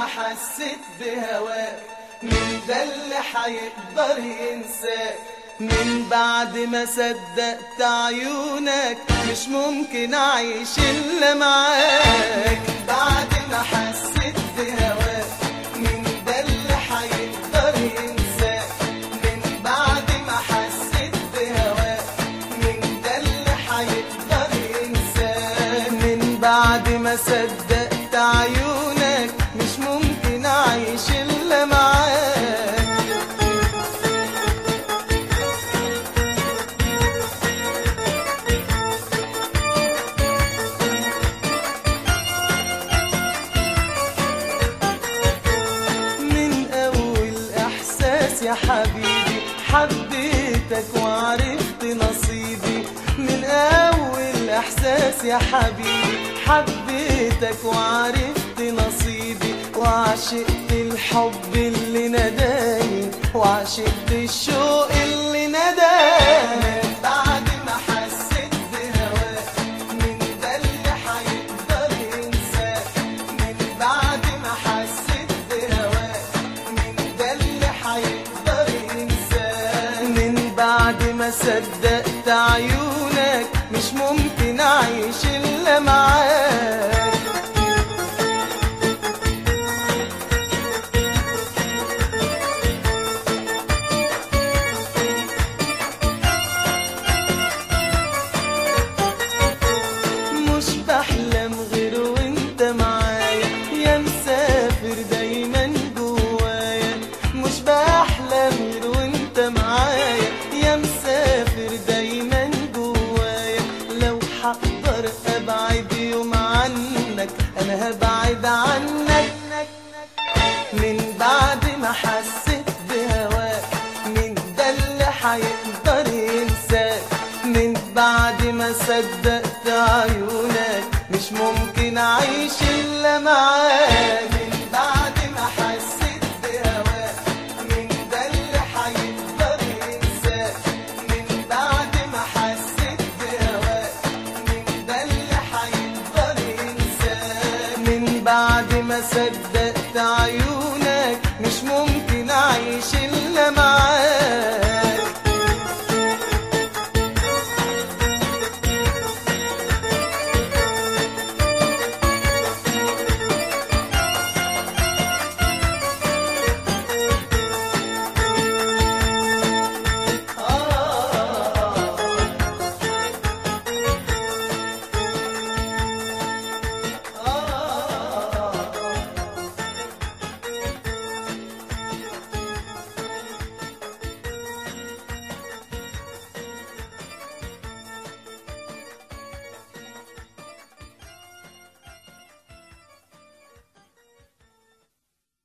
ما حسيت بهواك مين ده اللي حيقدر ينساك من بعد ما صدقت عيونك مش ممكن اعيش الا معاك بعد ما حسيت بهواك مين ده اللي حيقدر ينساك من بعد ما حسيت بهواك مين ده اللي حيقدر ينساك من بعد ما صدقت عيونك مش ممكن اعيش الا معاك من أول إحساس يا حبيبي حبيتك وعرفت نصيبي من أول إحساس يا حبيبي حبيتك وعرفت نصيبي وعشقت الحب اللي نداني وعشقت الشوق اللي نداني بعد ما حسيت بهواك من ده اللي حيقدر ينساك من بعد ما حسيت بهواك من ده اللي حيقدر ينساك من بعد ما صدقت عيونك مش ممكن اعيش الا معاك مش بحلم غير وانت معايا يا مسافر دايما جوايا مش بحلم غير وانت معايا يا مسافر دايما جوايا لو حقدر ابعد يوم عنك انا هبعد عنك من بعد ما حسيت بهواك من ده اللي حيقدر ينساك من بعد ما صدقت عيونك مش ممكن اعيش الا معاك من بعد ما حسيت بهواك من ده اللي حيقدر ينساك من بعد ما حسيت بهواك من ده اللي حيقدر ينساك من بعد ما صدقت